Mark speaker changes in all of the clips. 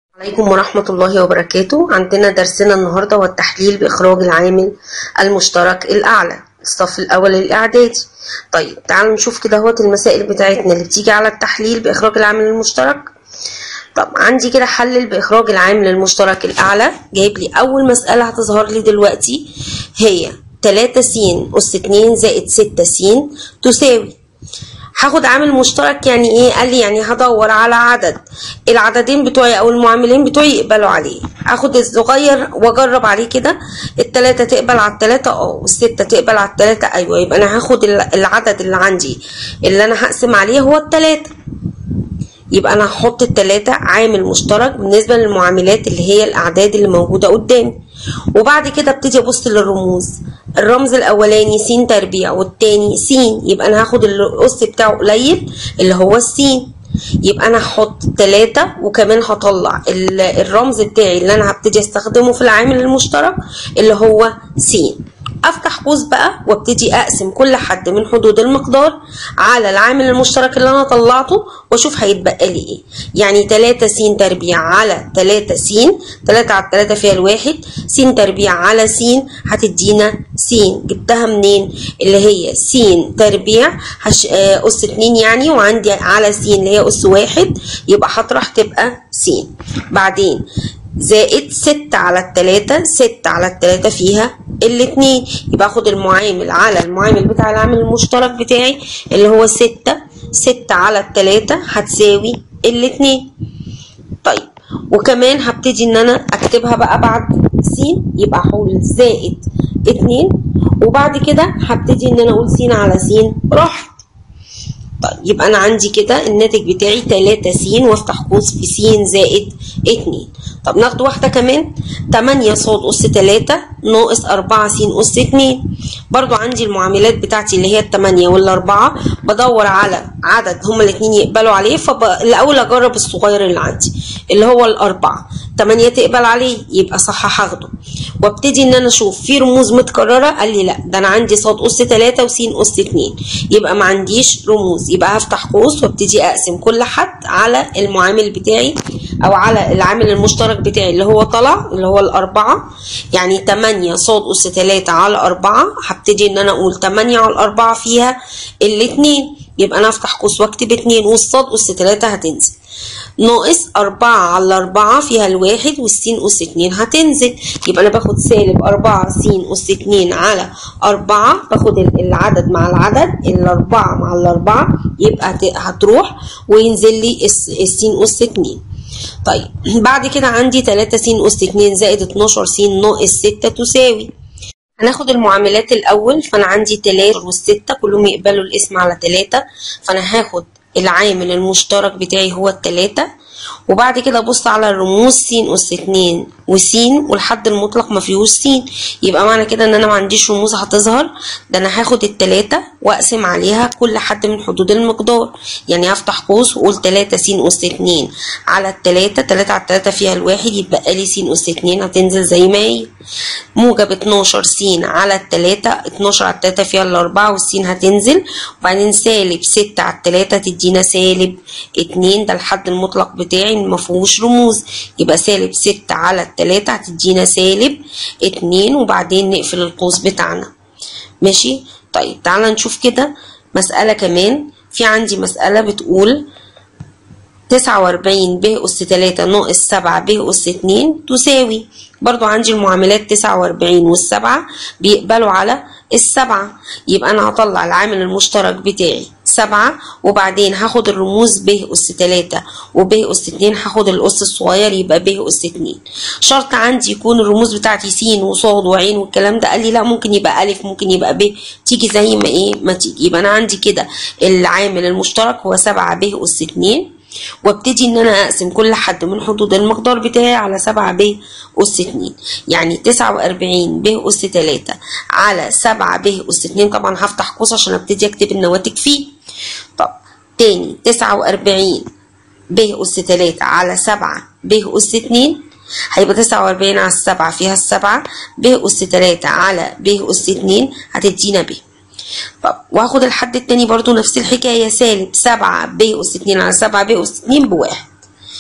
Speaker 1: عليكم ورحمة الله وبركاته عندنا درسنا النهاردة والتحليل بإخراج العامل المشترك الأعلى الصف الأول الإعدادي طيب تعالوا نشوف كده اهوت المسائل بتاعتنا اللي بتيجي على التحليل بإخراج العامل المشترك طب عندي كده حلل بإخراج العامل المشترك الأعلى جايب لي أول مسألة هتظهر لي دلوقتي هي 3 س أس 2 زائد 6 س تساوي هاخد عامل مشترك يعني ايه قال لي يعني هدور على عدد العددين بتوعي او المعاملين بتوعي يقبلوا عليه اخد الصغير واجرب عليه كده التلاتة تقبل على التلاتة اه والستة تقبل على التلاتة ايوه يبقى انا هاخد العدد اللي عندي اللي انا هقسم عليه هو التلاتة يبقى انا هحط التلاتة عامل مشترك بالنسبة للمعاملات اللي هي الاعداد اللي موجودة قدامي وبعد كده ابتدي ابص للرموز الرمز الاولاني س تربيع والتاني س يبقى انا هاخد الاس بتاعه قليل اللي هو السين يبقى انا هحط تلاتة وكمان هطلع الرمز بتاعي اللي انا هبتدي استخدمه في العامل المشترك اللي هو س افتح قوس بقى وابتدي اقسم كل حد من حدود المقدار على العامل المشترك اللي انا طلعته واشوف هيتبقى لي ايه يعني 3 س تربيع على 3 س 3 على 3 فيها الواحد س تربيع على س هتدينا س جبتها منين اللي هي س تربيع هش... اس 2 يعني وعندي على س اللي هي اس واحد يبقى هطرح تبقى س بعدين زائد ستة على التلاتة ستة على التلاتة فيها الاتنين يبقى اخد المعامل على المعامل بتاع العامل المشترك بتاعي اللي هو ستة ستة على التلاتة هتساوي الاتنين طيب وكمان هبتدي ان انا اكتبها بقى بعد س يبقى هقول زائد اتنين وبعد كده هبتدي ان انا اقول س على س راحت طيب يبقى انا عندي كده الناتج بتاعي 3 س وافتح قوس في س زائد 2 طب ناخد واحده كمان 8 ص اس 3 ناقص 4 س اس 2 برضو عندي المعاملات بتاعتي اللي هي التمانية والأربعة بدور على عدد هما الاتنين يقبلوا عليه فالأول أجرب الصغير اللي عندي اللي هو الأربعة تمانية تقبل عليه يبقى صح هاخده وابتدي ان انا اشوف في رموز متكررة قال لي لا ده انا عندي ص اس 3 وس اس 2 يبقى ما عنديش رموز يبقى هفتح قوس وابتدي اقسم كل حد على المعامل بتاعي او على العامل المشترك بتاعي اللي هو طلع اللي هو الأربعة يعني 8 ص أس 3 على 4 هبتدي ان انا اقول 8 على 4 فيها الاتنين يبقى انا افتح قوس واكتب 2 والصاد أس 3 هتنزل ناقص أربعة على أربعة فيها الواحد والسين أس اتنين هتنزل يبقى أنا باخد سالب أربعة س أس اتنين على أربعة باخد العدد مع العدد الأربعة مع الأربعة يبقى هتروح وينزل لي السين أس اتنين طيب بعد كده عندي تلاتة س أس اتنين زائد اتناشر س ناقص ستة تساوي هناخد المعاملات الأول فأنا عندي تلاتة والستة كلهم يقبلوا الاسم على تلاتة فأنا هاخد العامل المشترك بتاعي هو التلاتة وبعد كده ابص على الرموز س اس اتنين وس والحد المطلق ما فيهوش س يبقى معنى كده ان انا ما عنديش رموز هتظهر ده انا هاخد التلاتة واقسم عليها كل حد من حدود المقدار يعني هفتح قوس واقول تلاتة س اس اتنين على التلاتة تلاتة على التلاتة فيها الواحد يتبقى لي س اس اتنين هتنزل زي ما هي موجب اتناشر س على التلاتة اتناشر على التلاتة فيها الأربعة والسين هتنزل وبعدين سالب ستة على التلاتة تدينا سالب اتنين ده الحد المطلق بتاعي مفيهوش رموز يبقى سالب ستة على التلاتة هتدينا سالب اتنين وبعدين نقفل القوس بتاعنا ماشي طيب تعالى نشوف كده مسألة كمان في عندي مسألة بتقول تسعة وأربعين ب أس تلاتة ناقص سبعة ب أس اتنين تساوي برضو عندي المعاملات تسعة وأربعين والسبعة بيقبلوا على السبعة يبقى أنا هطلع العامل المشترك بتاعي سبعة وبعدين هاخد الرموز ب أس تلاتة وب أس اتنين هاخد الأس الصغير يبقى ب أس اتنين شرط عندي يكون الرموز بتاعتي س وصاد وعين والكلام ده قال لي لا ممكن يبقى ألف ممكن يبقى ب تيجي زي ما إيه ما تيجي يبقى أنا عندي كده العامل المشترك هو سبعة ب أس اتنين وابتدي ان انا اقسم كل حد من حدود المقدار بتاعي على سبعة ب اس اتنين يعني تسعة واربعين ب اس تلاتة على سبعة ب اس اتنين طبعا هفتح قوس عشان ابتدي اكتب النواتج فيه طب تاني تسعة واربعين ب اس تلاتة على سبعة ب اس اتنين هيبقى تسعة واربعين على السبعة فيها السبعة ب اس تلاتة على ب اس اتنين هتدينا ب طب وهاخد الحد التاني برضو نفس الحكاية سالب سبعة ب أس اتنين على سبعة ب أس اتنين بواحد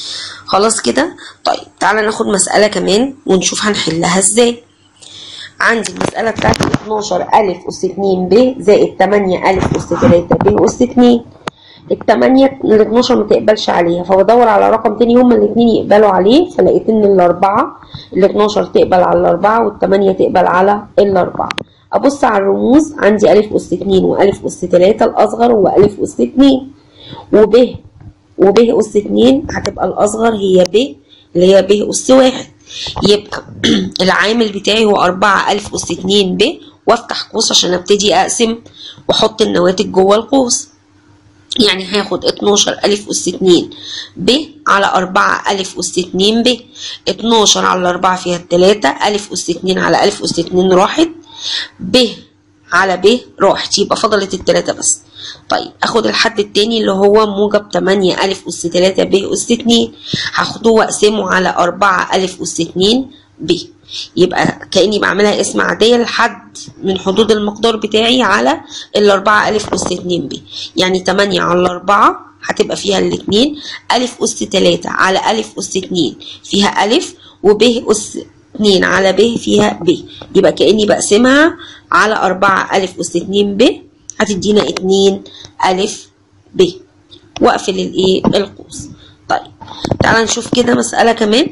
Speaker 1: خلاص كده طيب تعالى ناخد مسألة كمان ونشوف هنحلها ازاي عندي المسألة بتاعتي 12 ألف أس 2 ب زائد 8 ألف أس 3 ب أس 2 التمانية ال 12 ما تقبلش عليها فبدور على رقم تاني هما الاتنين يقبلوا عليه فلقيت ان الأربعة ال 12 تقبل على الأربعة والتمانية تقبل على الأربعة أبص على الرموز عندي ألف أس 2 وألف أس 3 الأصغر وألف أس 2 وب وب أس 2 هتبقى الأصغر هي ب اللي هي ب أس 1 يبقى العامل بتاعي هو 4 ألف أس 2 ب وافتح قوس عشان ابتدي اقسم واحط النواتج جوه القوس يعني هاخد 12 ألف أس 2 ب على 4 ألف أس 2 ب 12 على 4 فيها التلاتة ألف أس 2 على ألف أس 2 راحت ب على ب راحت يبقى فضلت التلاتة بس طيب اخد الحد التاني اللي هو موجب 8 ألف أس 3 ب أس 2 هاخده واقسمه على 4 ألف أس 2 ب يبقى كأني بعملها اسم عادية لحد من حدود المقدار بتاعي على الأربعة ألف أس اتنين ب يعني تمانية على الأربعة هتبقى فيها الاتنين ألف أس تلاتة على ألف أس اتنين فيها ألف وب أس اتنين على ب فيها ب يبقى كأني بقسمها على أربعة ألف أس اتنين ب هتدينا اتنين ألف ب وأقفل الإيه القوس طيب تعالى نشوف كده مسألة كمان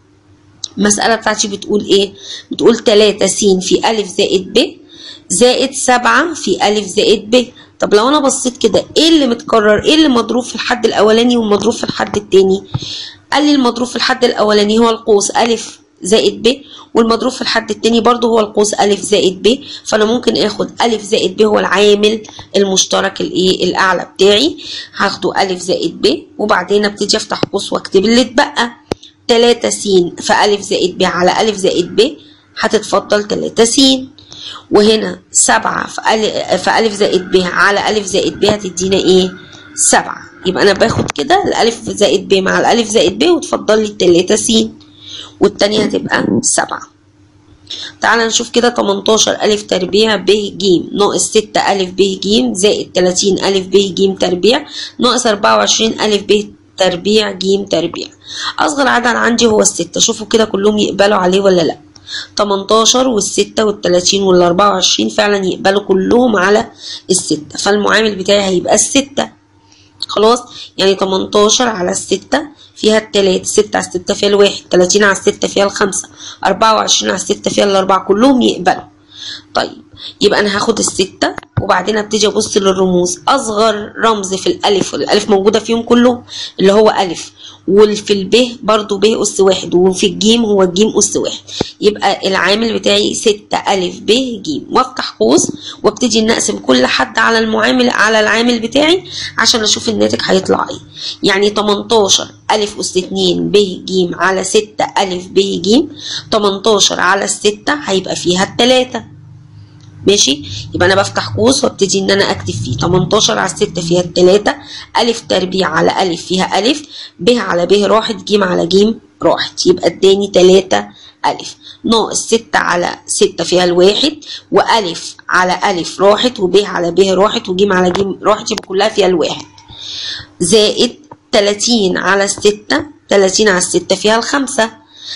Speaker 1: المسألة بتاعتي بتقول ايه بتقول 3 س في ألف زائد ب زائد 7 في ألف زائد ب طب لو انا بصيت كده ايه اللي متكرر ايه اللي مضروب في الحد الاولاني والمضروب في الحد التاني قال لي المضروب في الحد الاولاني هو القوس ألف زائد ب والمضروب في الحد التاني برضو هو القوس ألف زائد ب فأنا ممكن آخد ألف زائد ب هو العامل المشترك الإيه الأعلى بتاعي هاخده ألف زائد ب وبعدين أبتدي أفتح قوس وأكتب اللي اتبقى 3 س في ألف زائد ب على ألف زائد ب هتتفضل 3 س وهنا 7 في ألف, في ألف زائد ب على ألف زائد ب هتدينا إيه؟ 7 يبقى أنا باخد كده الألف زائد ب مع الألف زائد ب وتفضل لي 3 س والتانية هتبقى 7 تعالى نشوف كده 18 ألف تربيع ب ج ناقص 6 ألف ب ج زائد 30 ألف ب ج تربيع ناقص 24 ألف ب تربيع ج تربيع أصغر عدد عندي هو الستة شوفوا كده كلهم يقبلوا عليه ولا لأ 18 والستة والتلاتين والأربعة وعشرين فعلا يقبلوا كلهم على الستة فالمعامل بتاعي هيبقى الستة خلاص يعني 18 على الستة فيها التلاتة ستة على الستة فيها الواحد تلاتين على الستة فيها الخمسة أربعة وعشرين على الستة فيها الأربعة كلهم يقبلوا طيب يبقى أنا هاخد الستة وبعدين ابتدي ابص للرموز اصغر رمز في الالف والالف موجوده فيهم كلهم اللي هو الف وفي الب برضو ب اس واحد وفي الجيم هو الجيم اس واحد يبقى العامل بتاعي ستة الف ب ج وافتح قوس وابتدي ان اقسم كل حد على المعامل على العامل بتاعي عشان اشوف الناتج هيطلع ايه يعني 18 الف اس 2 ب ج على 6 الف ب ج 18 على الستة هيبقى فيها التلاتة ماشي يبقى انا بفتح قوس وابتدي ان انا اكتب فيه 18 على 6 فيها التلاتة الف تربيع على الف فيها الف ب على ب راحت ج على ج راحت يبقى اداني 3 الف ناقص 6 على 6 فيها الواحد والف على الف راحت وب على ب راحت وج على ج راحت يبقى كلها فيها الواحد زائد 30 على 6 30 على 6 فيها الخمسة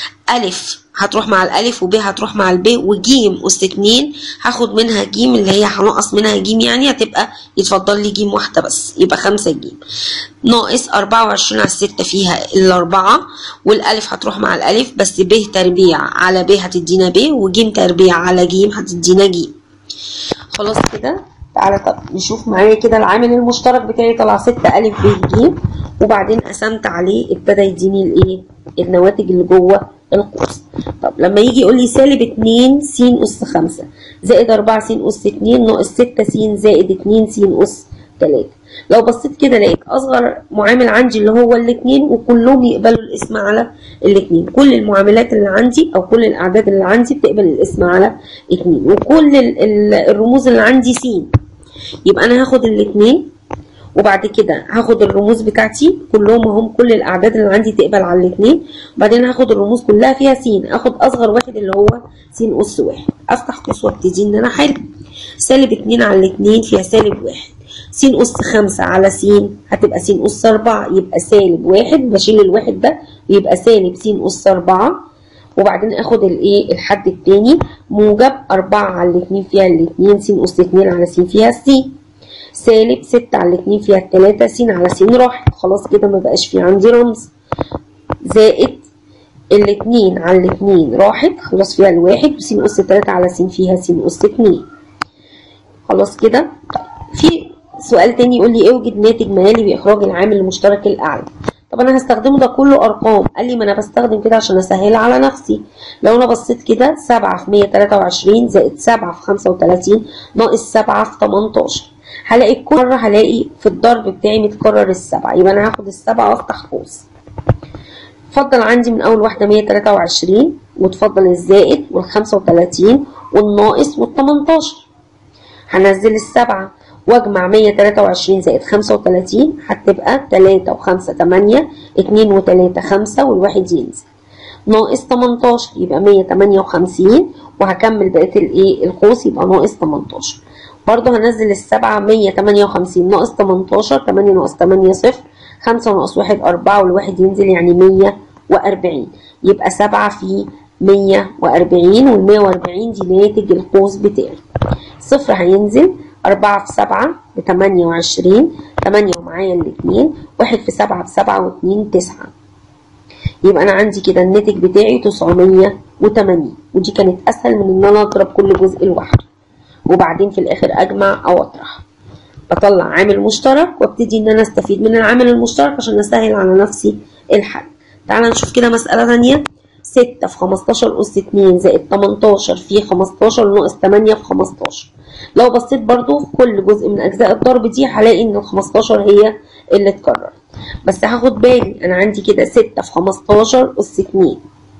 Speaker 1: ألف هتروح مع الألف وب هتروح مع الب وجيم أس اتنين هاخد منها جيم اللي هي هنقص منها جيم يعني هتبقى يتفضل لي جيم واحدة بس يبقى خمسة جيم ناقص أربعة وعشرين على الستة فيها الأربعة والألف هتروح مع الألف بس ب تربيع على ب هتدينا ب وجيم تربيع على جيم هتدينا جيم خلاص كده تعالى طب نشوف معايا كده العامل المشترك بتاعي طلع ستة ألف ب ج وبعدين قسمت عليه ابتدى يديني الايه النواتج اللي جوه القوس طب لما يجي يقول لي سالب 2 س أس 5 زائد 4 س أس 2 ناقص 6 س زائد 2 س أس 3 لو بصيت كده لقيت أصغر معامل عندي اللي هو الاثنين وكلهم يقبلوا الاسم على الاثنين كل المعاملات اللي عندي أو كل الأعداد اللي عندي بتقبل الاسم على اثنين وكل الرموز اللي عندي س يبقى أنا هاخد الاثنين وبعد كده هاخد الرموز بتاعتي كلهم هم كل الاعداد اللي عندي تقبل على الاثنين وبعدين هاخد الرموز كلها فيها س اخد اصغر واحد اللي هو س اس واحد افتح قوس وابتدي ان انا احل سالب اتنين على الاتنين فيها سالب واحد س أس خمسة على س هتبقى س أس أربعة يبقى سالب واحد بشيل الواحد ده يبقى سالب س أس أربعة وبعدين اخد الايه الحد التاني موجب أربعة على الاتنين فيها الاتنين س أس اتنين على س فيها س سالب ستة على الاتنين فيها التلاتة س على س راحت خلاص كده ما بقاش في عندي رمز زائد الاتنين على الاتنين راحت خلاص فيها الواحد وس أس تلاتة على س فيها س أس اتنين خلاص كده في سؤال تاني يقول لي اوجد ناتج مالي بإخراج العامل المشترك الأعلى طب أنا هستخدمه ده كله أرقام قال لي ما أنا بستخدم كده عشان أسهل على نفسي لو أنا بصيت كده سبعة في مية تلاتة وعشرين زائد سبعة في خمسة وتلاتين ناقص سبعة في تمنتاشر هلاقي كل مرة هلاقي في الضرب بتاعي متكرر السبعة يبقى أنا هاخد السبعة وأفتح قوس اتفضل عندي من أول واحدة مية تلاتة وعشرين وتفضل الزائد والخمسة وتلاتين والناقص والتمنتاشر هنزل السبعة واجمع مية تلاتة وعشرين زائد خمسة وتلاتين هتبقى تلاتة وخمسة تمانية اتنين وتلاتة خمسة والواحد ينزل ناقص تمنتاشر يبقى مية تمانية وخمسين وهكمل بقية الايه القوس يبقى ناقص تمنتاشر برضه هنزل السبعة مية تمانية وخمسين ناقص تمنتاشر تمانية ناقص تمانية صفر خمسة ناقص واحد أربعة والواحد ينزل يعني مية وأربعين يبقى سبعة في مية وأربعين والمية وأربعين دي ناتج القوس بتاعي صفر هينزل أربعة في سبعة بتمانية وعشرين تمانية ومعايا الاتنين واحد في سبعة بسبعة واتنين تسعة يبقى أنا عندي كده الناتج بتاعي تسعمية وتمانين ودي كانت أسهل من إن أنا أضرب كل جزء لوحده وبعدين في الآخر أجمع أو أطرح بطلع عامل مشترك وابتدي إن أنا أستفيد من العامل المشترك عشان أسهل على نفسي الحل تعالى نشوف كده مسألة تانية ستة في خمستاشر أس اتنين زائد تمنتاشر في خمستاشر ناقص تمانية في خمستاشر لو بصيت برضو في كل جزء من أجزاء الضرب دي هلاقي إن الخمستاشر هي اللي اتكررت بس هاخد بالي أنا عندي كده ستة في خمستاشر أس اتنين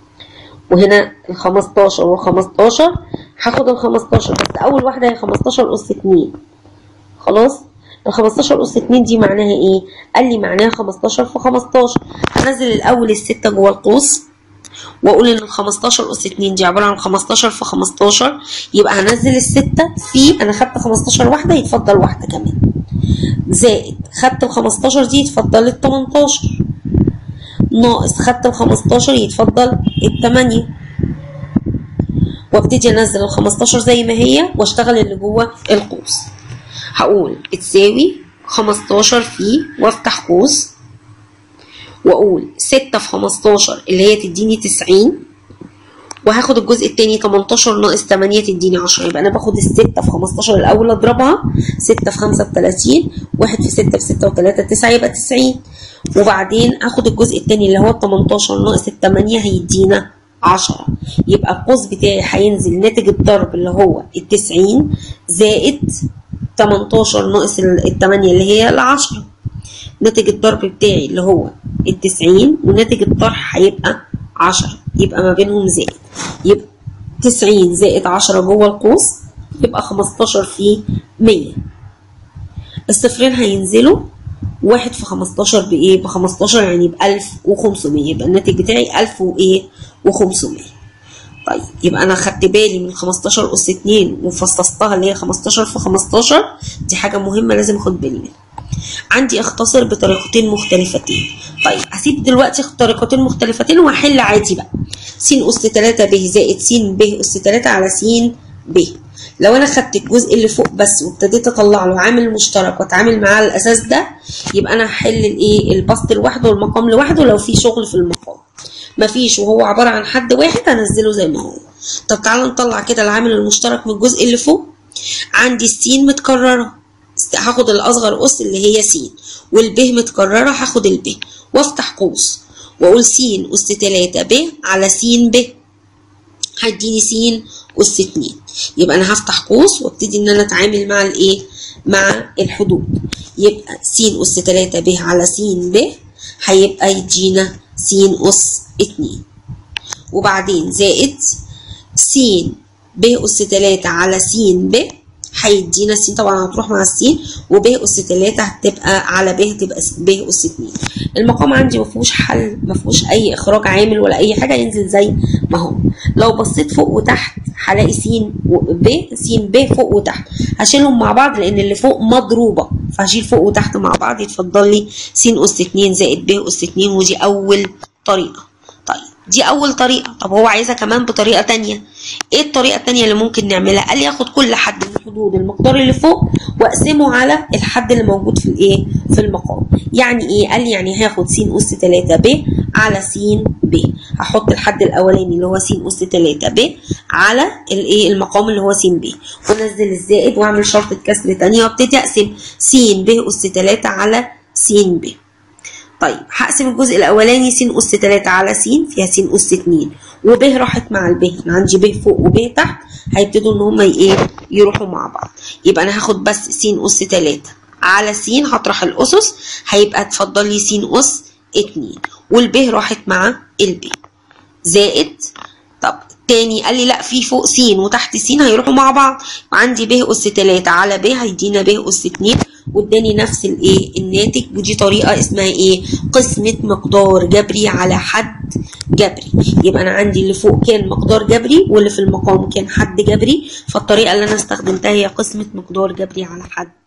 Speaker 1: وهنا الخمستاشر والخمستاشر هاخد الخمستاشر بس أول واحدة هي خمستاشر أس اتنين خلاص ال 15 أس 2 دي معناها إيه؟ قال لي معناها 15 في 15 هنزل الأول الستة جوه القوس وأقول إن ال 15 أس 2 دي عبارة عن 15 في 15 يبقى هنزل الستة في أنا خدت 15 واحدة يتفضل واحدة كمان زائد خدت ال 15 دي يتفضل ال 18 ناقص خدت ال 15 يتفضل ال 8 وابتدي انزل ال 15 زي ما هي واشتغل اللي جوه القوس هقول تساوي 15 في وافتح قوس واقول 6 في 15 اللي هي تديني 90 وهاخد الجزء التاني 18 ناقص 8 تديني 10 يبقى انا باخد الستة في 15 الاول اضربها 6 في 5 ب 30 1 في 6 في 6 و3 9 يبقى 90 وبعدين اخد الجزء التاني اللي هو ال 18 ناقص ال 8 هيدينا 10 يبقى القوس بتاعي هينزل ناتج الضرب اللي هو ال 90 زائد 18 ناقص ال 8 اللي هي ال 10 ناتج الضرب بتاعي اللي هو ال 90 وناتج الطرح هيبقى 10 يبقى ما بينهم زائد يبقى 90 زائد 10 جوه القوس يبقى 15 في 100 الصفرين هينزلوا واحد في 15 بإيه؟ ب 15 يعني ب 1500 يبقى الناتج بتاعي 1000 وإيه؟ و500 طيب يبقى أنا خدت بالي من 15 أس 2 وفصصتها اللي هي 15 في 15 دي حاجة مهمة لازم أخد بالي منها. عندي اختصر بطريقتين مختلفتين طيب هسيب دلوقتي طريقتين مختلفتين وهحل عادي بقى س أس 3 ب زائد س ب أس 3 على س ب لو انا خدت الجزء اللي فوق بس وابتديت اطلع له عامل مشترك واتعامل معاه على الاساس ده يبقى انا هحل الايه البسط لوحده والمقام لوحده لو في شغل في المقام مفيش وهو عباره عن حد واحد هنزله زي ما هو طب تعالوا نطلع كده العامل المشترك من الجزء اللي فوق عندي السين متكرره هاخد الاصغر اس اللي هي س والب متكرره هاخد الب وافتح قوس واقول س اس 3 ب على س ب هيديني س اس 2 يبقى انا هفتح قوس وابتدي ان انا اتعامل مع الايه مع الحدود يبقى س اس 3 ب على س ب هيبقى يدينا س اس 2 وبعدين زائد س ب اس 3 على س ب هيدينا س طبعا هتروح مع السين وب اس 3 هتبقى على ب هتبقى ب اس 2 المقام عندي ما فيهوش حل ما فيهوش اي اخراج عامل ولا اي حاجه ينزل زي ما هو لو بصيت فوق وتحت هلاقي س وب س ب فوق وتحت هشيلهم مع بعض لان اللي فوق مضروبه فهشيل فوق وتحت مع بعض يتفضل لي س اس 2 زائد ب اس 2 ودي اول طريقه طيب دي اول طريقه طب هو عايزها كمان بطريقه تانية ايه الطريقه التانية اللي ممكن نعملها قال لي اخد كل حد من حدود المقدار اللي فوق واقسمه على الحد اللي موجود في الايه في المقام يعني ايه قال لي يعني هاخد س اس 3 ب على س ب هحط الحد الاولاني اللي هو س اس 3 ب على الايه المقام اللي هو س ب وانزل الزائد واعمل شرطه كسر تانية وابتدي اقسم س ب اس 3 على س ب طيب هقسم الجزء الاولاني س اس 3 على س فيها س اس 2 وب راحت مع الب انا عندي ب فوق وب تحت هيبتدوا ان هما ايه يروحوا مع بعض يبقى انا هاخد بس س اس 3 على س هطرح الاسس هيبقى اتفضل لي س اس 2 والب راحت مع الب زائد طب تاني قال لي لا في فوق س وتحت س هيروحوا مع بعض عندي ب اس 3 على ب هيدينا ب اس 2 واداني نفس الايه الناتج ودي طريقه اسمها ايه قسمه مقدار جبري على حد جبري يبقى انا عندي اللي فوق كان مقدار جبري واللي في المقام كان حد جبري فالطريقه اللي انا استخدمتها هي قسمه مقدار جبري على حد